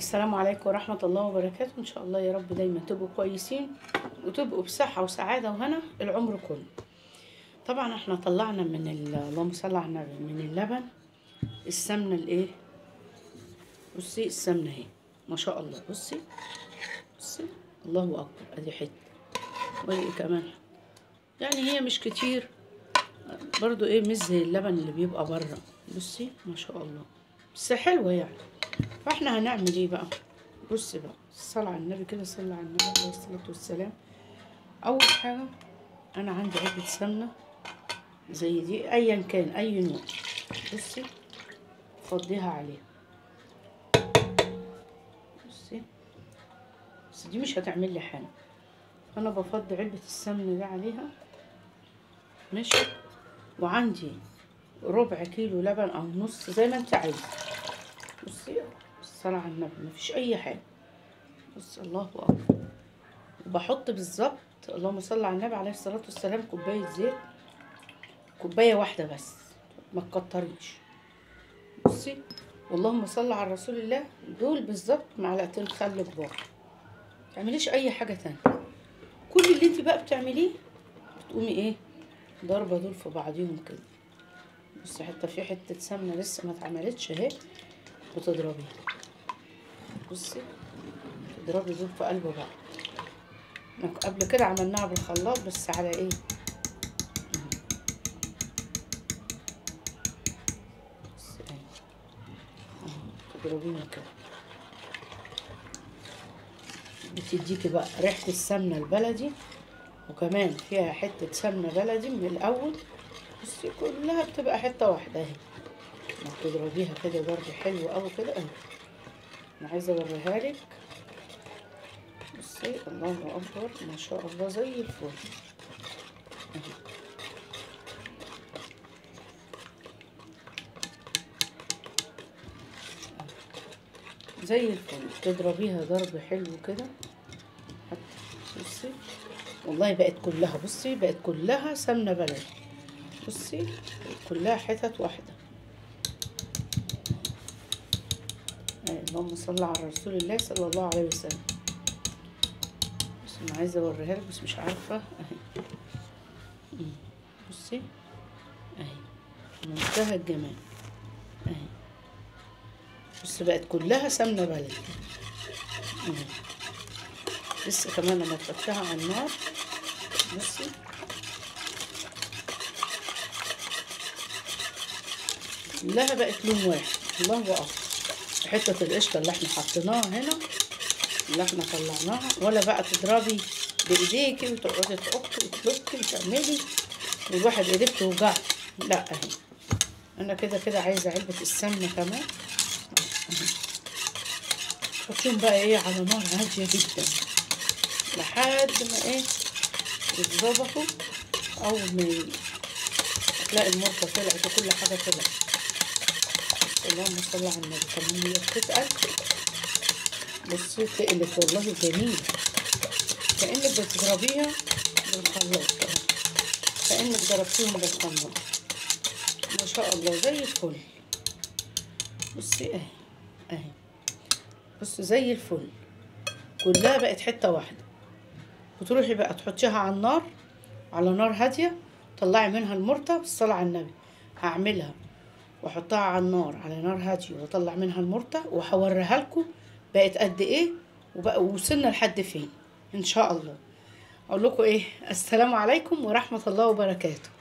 السلام عليكم ورحمة الله وبركاته إن شاء الله يا رب دايما تبقوا كويسين وتبقوا بصحة وسعادة وهنا العمر كله طبعا احنا طلعنا من ال- اللهم صل على النبي من اللبن السمنة الايه بصي السمنة اهي ما شاء الله بصي بصي الله أكبر ادي حتة وادي كمان يعني هي مش كتير برضو ايه مش زي اللبن اللي بيبقى بره بصي ما شاء الله بس حلوة يعني فاحنا هنعمل ايه بقى بص بقى الصلاة على النبي كده صلى على النبي عليه الصلاة والسلام أول حاجة أنا عندي علبة سمنة زي دي أيا كان أي نوع بصي فضيها عليها بصي بس دي مش هتعمل لي حاجة أنا بفضي علبة السمنة دي عليها ماشي وعندي ربع كيلو لبن أو نص زي ما أنت عايزة بصي الصلاة على النبي مفيش أي حاجة بص الله أكبر وبحط بالظبط اللهم صل على النبي عليه الصلاة والسلام كوباية زيت كوباية واحدة بس ما تكتريش بصي واللهم صل على رسول الله دول بالظبط معلقتين خل كبار متعمليش أي حاجة تانية كل اللي انت بقى بتعمليه بتقومي ايه ضربة دول في بعضيهم كده بصي حتى في حتة سمنة لسه ما اتعملتش اهي بتضربيها بصي تضربي دول في قلب بعض إحنا قبل كده عملناها بالخلاط بس على ايه بس اهي. أهو، تضربيها كده بتديكي بقى ريحة السمنة البلدي وكمان فيها حتة سمنة بلدي من الأول بصي كلها بتبقى حتة واحدة اهي ما تضربيها كده ضرب حلو أوي كده اهي أنا عايزة أوريها لك بصي الله أكبر ما شاء الله زي الفل اهي. زي الفل تضربيها ضرب حلو كده حتى بصي والله بقت كلها بصي بقت كلها سمنة بلدي بصي بقت كلها حتت واحدة آه، اللهم صل على رسول الله صلى الله عليه وسلم بس انا عايزه اوريها لك بس مش عارفه اهي مم. بصي اهي منتهى الجمال اهي بس بقت كلها سمنه بلدي اهي لسه كمان لما تحطها على النار بصي كلها بقت لون واحد الله اكبر حته القشطه اللي احنا حطيناها هنا اللي احنا طلعناها ولا بقى تضربي بايديكي وتقعدي تعقي وتلقي وتعملي والواحد ايديه بتوجعه لا اهي انا كده كده عايزه علبه السمنه كمان أهي. حطيهم بقى ايه على نار هاديه جدا لحد ما ايه يتظبطوا اول ما ي- تلاقي المرطة طلعت وكل حاجة طلعت اللهم صل على النبي كمان هي بتتقل بصي تقلت والله جميلة كأنك بتضربيها بالخلاط كده. كأنك ضربتيهم بالخلاط ما شاء الله زي الفل بصي اهي اهي بصي زي الفل كلها بقت حتة واحدة وتروحي بقى تحطيها على النار على نار هادية طلعي منها المرطة بالصلاة على النبي هعملها واحطها على النار على نار هادية واطلع منها المرطة وهوريها لكم بقت قد ايه وبقى وصلنا لحد فين ان شاء الله اقول لكم ايه السلام عليكم ورحمة الله وبركاته